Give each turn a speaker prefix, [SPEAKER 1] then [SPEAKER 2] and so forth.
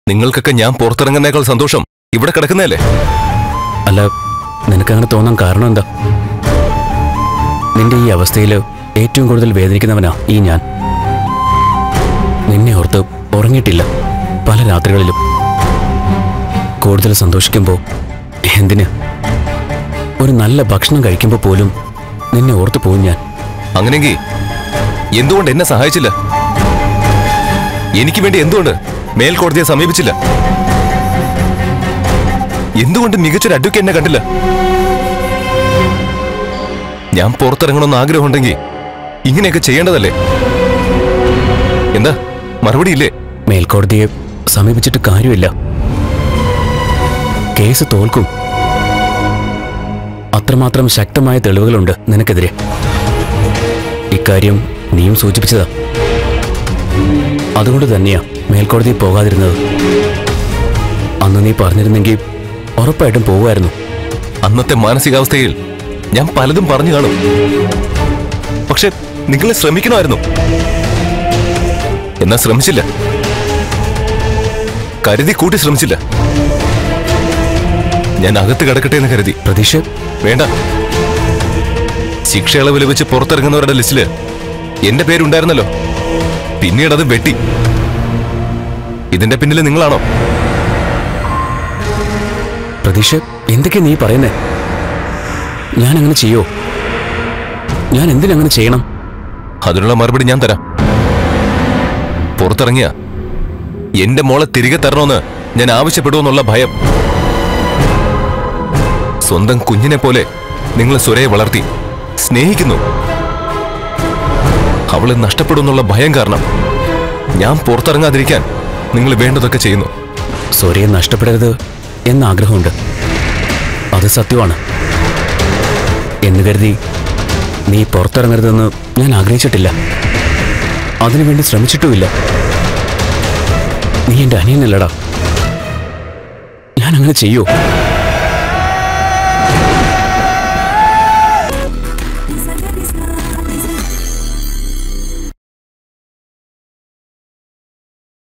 [SPEAKER 1] നിങ്ങൾക്കൊക്കെ ഞാൻ പുറത്തിറങ്ങുന്നേക്കാൾ സന്തോഷം ഇവിടെ കിടക്കുന്നതല്ലേ
[SPEAKER 2] അല്ല നിനക്കങ്ങനെ തോന്നാൻ കാരണം എന്താ നിന്റെ ഈ അവസ്ഥയിൽ ഏറ്റവും കൂടുതൽ വേദനിക്കുന്നവനാ ഈ ഞാൻ നിന്നെ ഓർത്ത് ഉറങ്ങിയിട്ടില്ല പല രാത്രികളിലും കൂടുതൽ സന്തോഷിക്കുമ്പോൾ എന്തിന് ഒരു നല്ല ഭക്ഷണം കഴിക്കുമ്പോൾ പോലും നിന്നെ ഓർത്തു പോകും ഞാൻ
[SPEAKER 1] അങ്ങനെങ്കിൽ എന്തുകൊണ്ട് എന്നെ സഹായിച്ചില്ല എനിക്ക് വേണ്ടി എന്തുകൊണ്ട് മേൽക്കോടതിയെ സമീപിച്ചില്ല എന്തുകൊണ്ട് മികച്ചൊരു അഡ്വക്കേറ്റ് എന്നെ കണ്ടില്ല ഞാൻ പുറത്തിറങ്ങണമെന്ന് ആഗ്രഹമുണ്ടെങ്കിൽ ഇങ്ങനെയൊക്കെ ചെയ്യേണ്ടതല്ലേ എന്താ മറുപടി ഇല്ലേ
[SPEAKER 2] മേൽക്കോടതിയെ സമീപിച്ചിട്ട് കാര്യമില്ല കേസ് തോൽക്കും അത്രമാത്രം ശക്തമായ തെളിവുകളുണ്ട് നിനക്കെതിരെ ഇക്കാര്യം നീയും സൂചിപ്പിച്ചതാ അതുകൊണ്ട് തന്നെയാ മേൽക്കോടതി പോകാതിരുന്നത് അന്ന് നീ പറഞ്ഞിരുന്നെങ്കിൽ ഉറപ്പായിട്ടും പോവുമായിരുന്നു
[SPEAKER 1] അന്നത്തെ മാനസികാവസ്ഥയിൽ ഞാൻ പലതും പറഞ്ഞു കാണും പക്ഷെ നിങ്ങൾ ശ്രമിക്കണമായിരുന്നു എന്നാ ശ്രമിച്ചില്ല കരുതി കൂട്ടി ശ്രമിച്ചില്ല ഞാൻ അകത്ത് കിടക്കട്ടെ എന്ന് കരുതി
[SPEAKER 2] പ്രതീക്ഷ
[SPEAKER 1] വേണ്ട ശിക്ഷ ഇളവിൽ വെച്ച് പുറത്തിറങ്ങുന്നവരുടെ ലിസ്റ്റില് എന്റെ പേരുണ്ടായിരുന്നല്ലോ പിന്നീട് അത് വെട്ടി ഇതിന്റെ പിന്നിൽ നിങ്ങളാണോ
[SPEAKER 2] പ്രതീക്ഷ എന്തൊക്കെയാ നീ പറയുന്നേ ഞാൻ അങ്ങനെ ചെയ്യോ ഞാൻ എന്തിനങ്ങനെ ചെയ്യണം
[SPEAKER 1] അതിനുള്ള മറുപടി ഞാൻ തരാം പുറത്തിറങ്ങിയ എന്റെ മോളെ തിരികെ തരണമെന്ന് ഞാൻ ആവശ്യപ്പെടുമെന്നുള്ള ഭയം സ്വന്തം കുഞ്ഞിനെ പോലെ നിങ്ങൾ സുരയെ വളർത്തി സ്നേഹിക്കുന്നു അവളെ നഷ്ടപ്പെടുമെന്നുള്ള ഭയം കാരണം ഞാൻ പുറത്തിറങ്ങാതിരിക്കാൻ നിങ്ങൾ വേണ്ടതൊക്കെ ചെയ്യുന്നു
[SPEAKER 2] സൂര്യയെ നഷ്ടപ്പെടരുത് എന്ന ആഗ്രഹമുണ്ട് അത് സത്യമാണ് എന്ന് കരുതി നീ പുറത്തിറങ്ങരുതെന്ന് ഞാൻ ആഗ്രഹിച്ചിട്ടില്ല അതിനുവേണ്ടി ശ്രമിച്ചിട്ടുമില്ല നീ എൻ്റെ അനിയനല്ലടാ ഞാൻ അങ്ങനെ ചെയ്യൂ